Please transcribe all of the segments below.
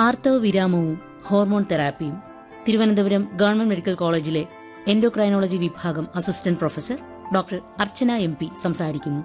ആർത്തവ വിരാമവും ഹോർമോൺ തെറാപ്പിയും തിരുവനന്തപുരം ഗവൺമെന്റ് മെഡിക്കൽ കോളേജിലെ എൻഡോക്രൈനോളജി വിഭാഗം assistant professor doctor Archana M P സംസാരിക്കുന്നു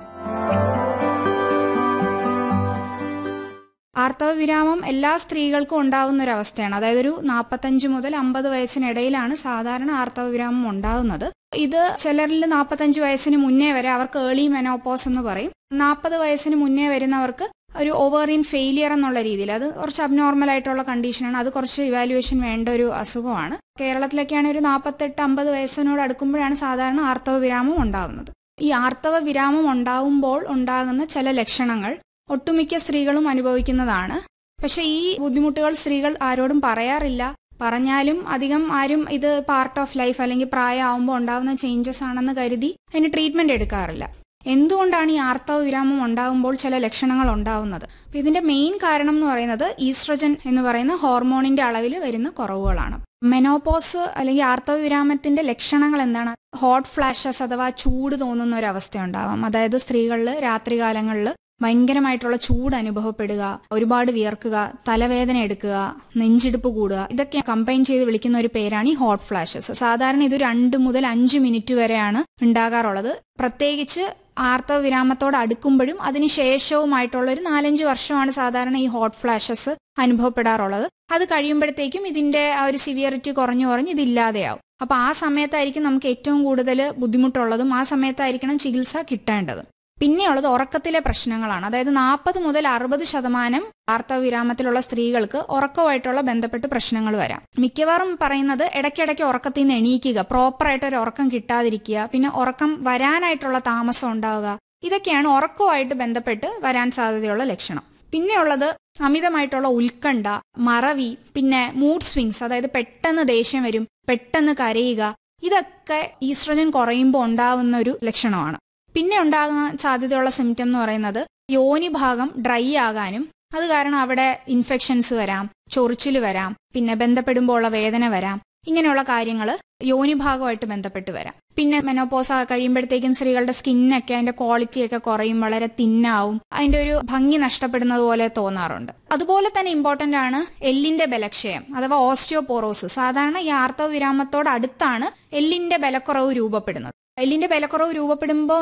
ആർത്തവ വിരാമം എല്ലാ സ്ത്രീകൾക്കും ഉണ്ടാവുന്ന ഒരു അവസ്ഥയാണ് അതായത് ഒരു നാൽപ്പത്തഞ്ച് മുതൽ അമ്പത് വയസ്സിനിടയിലാണ് സാധാരണ ആർത്തവ വിരാമം ഉണ്ടാവുന്നത് ഇത് ചിലരിൽ നാൽപ്പത്തഞ്ച് വയസ്സിന് മുന്നേ വരെ അവർക്ക് ഏർലി മെനോപോസ് എന്ന് പറയും നാൽപ്പത് വയസ്സിന് മുന്നേ വരുന്നവർക്ക് ഒരു ഓവേറിയൻ ഫെയിലിയർ എന്നുള്ള രീതിയിൽ അത് കുറച്ച് അബ്നോർമൽ ആയിട്ടുള്ള കണ്ടീഷനാണ് അത് കുറച്ച് ഇവാലുവേഷൻ വേണ്ട ഒരു അസുഖമാണ് കേരളത്തിലൊക്കെയാണ് ഒരു നാൽപ്പത്തെട്ട് അമ്പത് വയസ്സിനോട് അടുക്കുമ്പോഴാണ് സാധാരണ ആർത്തവ വിരാമം ഉണ്ടാകുന്നത് ഈ ആർത്തവ വിരാമം ഉണ്ടാകുമ്പോൾ ഉണ്ടാകുന്ന ചില ലക്ഷണങ്ങൾ ഒട്ടുമിക്ക സ്ത്രീകളും അനുഭവിക്കുന്നതാണ് പക്ഷെ ഈ ബുദ്ധിമുട്ടുകൾ സ്ത്രീകൾ ആരോടും പറയാറില്ല പറഞ്ഞാലും അധികം ആരും ഇത് പാർട്ട് ഓഫ് ലൈഫ് അല്ലെങ്കിൽ പ്രായമാകുമ്പോൾ ഉണ്ടാകുന്ന ചേഞ്ചസ് ആണെന്ന് കരുതി അതിന് ട്രീറ്റ്മെന്റ് എടുക്കാറില്ല എന്തുകൊണ്ടാണ് ഈ ആർത്തവ വിരാമം ഉണ്ടാകുമ്പോൾ ചില ലക്ഷണങ്ങൾ ഉണ്ടാവുന്നത് അപ്പൊ ഇതിന്റെ മെയിൻ കാരണം എന്ന് പറയുന്നത് ഈസ്ട്രജൻ എന്ന് പറയുന്ന ഹോർമോണിന്റെ അളവിൽ വരുന്ന കുറവുകളാണ് മെനോപോസ് അല്ലെങ്കിൽ ആർത്തവ വിരാമത്തിന്റെ ലക്ഷണങ്ങൾ എന്താണ് ഹോട്ട് ഫ്ലാഷസ് അഥവാ ചൂട് തോന്നുന്ന ഒരു അവസ്ഥ ഉണ്ടാവാം അതായത് സ്ത്രീകളിൽ രാത്രികാലങ്ങളിൽ ഭയങ്കരമായിട്ടുള്ള ചൂട് അനുഭവപ്പെടുക ഒരുപാട് വിയർക്കുക തലവേദന എടുക്കുക നെഞ്ചിടിപ്പ് കൂടുക ഇതൊക്കെ കമ്പൈൻ ചെയ്ത് വിളിക്കുന്ന ഒരു പേരാണ് ഈ ഹോട്ട് ഫ്ലാഷസ് സാധാരണ ഇത് രണ്ട് മുതൽ അഞ്ച് മിനിറ്റ് വരെയാണ് ഉണ്ടാകാറുള്ളത് പ്രത്യേകിച്ച് ആർത്തവ വിരാമത്തോട് അടുക്കുമ്പോഴും അതിനുശേഷവുമായിട്ടുള്ള ഒരു നാലഞ്ച് വർഷമാണ് സാധാരണ ഈ ഹോട്ട് ഫ്ലാഷസ് അനുഭവപ്പെടാറുള്ളത് അത് കഴിയുമ്പോഴത്തേക്കും ഇതിന്റെ ആ ഒരു സിവിയറിറ്റി കുറഞ്ഞു കുറഞ്ഞ് ഇതില്ലാതെയാവും അപ്പൊ ആ സമയത്തായിരിക്കും നമുക്ക് ഏറ്റവും കൂടുതൽ ബുദ്ധിമുട്ടുള്ളതും ആ സമയത്തായിരിക്കണം ചികിത്സ കിട്ടേണ്ടത് പിന്നെയുള്ളത് ഉറക്കത്തിലെ പ്രശ്നങ്ങളാണ് അതായത് നാൽപ്പത് മുതൽ അറുപത് ശതമാനം ആർത്തവ വിരാമത്തിലുള്ള സ്ത്രീകൾക്ക് ഉറക്കമായിട്ടുള്ള ബന്ധപ്പെട്ട് പ്രശ്നങ്ങൾ വരാം മിക്കവാറും പറയുന്നത് ഇടയ്ക്കിടയ്ക്ക് ഉറക്കത്തിൽ നിന്ന് എണീക്കുക പ്രോപ്പറായിട്ട് ഒരു ഉറക്കം കിട്ടാതിരിക്കുക പിന്നെ ഉറക്കം വരാനായിട്ടുള്ള താമസം ഉണ്ടാവുക ഇതൊക്കെയാണ് ഉറക്കവുമായിട്ട് ബന്ധപ്പെട്ട് വരാൻ സാധ്യതയുള്ള ലക്ഷണം പിന്നെയുള്ളത് അമിതമായിട്ടുള്ള ഉത്കണ്ഠ മറവി പിന്നെ മൂഡ് സ്വിങ്സ് അതായത് പെട്ടെന്ന് ദേഷ്യം വരും പെട്ടെന്ന് കരയുക ഇതൊക്കെ ഈസ്ട്രജൻ കുറയുമ്പോൾ ഉണ്ടാവുന്ന ഒരു ലക്ഷണമാണ് പിന്നെ ഉണ്ടാകുന്ന സാധ്യതയുള്ള സിംറ്റം എന്ന് പറയുന്നത് യോനി ഭാഗം ഡ്രൈ ആകാനും അത് കാരണം അവിടെ ഇൻഫെക്ഷൻസ് വരാം ചൊറിച്ചിൽ വരാം പിന്നെ ബന്ധപ്പെടുമ്പോൾ ഉള്ള വേദന വരാം ഇങ്ങനെയുള്ള കാര്യങ്ങൾ യോനി ഭാഗമായിട്ട് ബന്ധപ്പെട്ട് വരാം പിന്നെ മെനോപോസ കഴിയുമ്പോഴത്തേക്കും സ്ത്രീകളുടെ സ്കിന്നൊക്കെ അതിന്റെ ക്വാളിറ്റി ഒക്കെ കുറയും വളരെ തിന്നാവും അതിന്റെ ഒരു ഭംഗി നഷ്ടപ്പെടുന്നത് പോലെ തോന്നാറുണ്ട് അതുപോലെ തന്നെ ഇമ്പോർട്ടന്റ് ആണ് എല്ലിന്റെ ബലക്ഷയം അഥവാ ഓസ്റ്റിയോപോറോസ് സാധാരണ ഈ ആർത്തവ വിരാമത്തോട് അടുത്താണ് എല്ലിന്റെ ബലക്കുറവ് രൂപപ്പെടുന്നത് എല്ലിന്റെ ബലക്കുറവ് രൂപപ്പെടുമ്പോൾ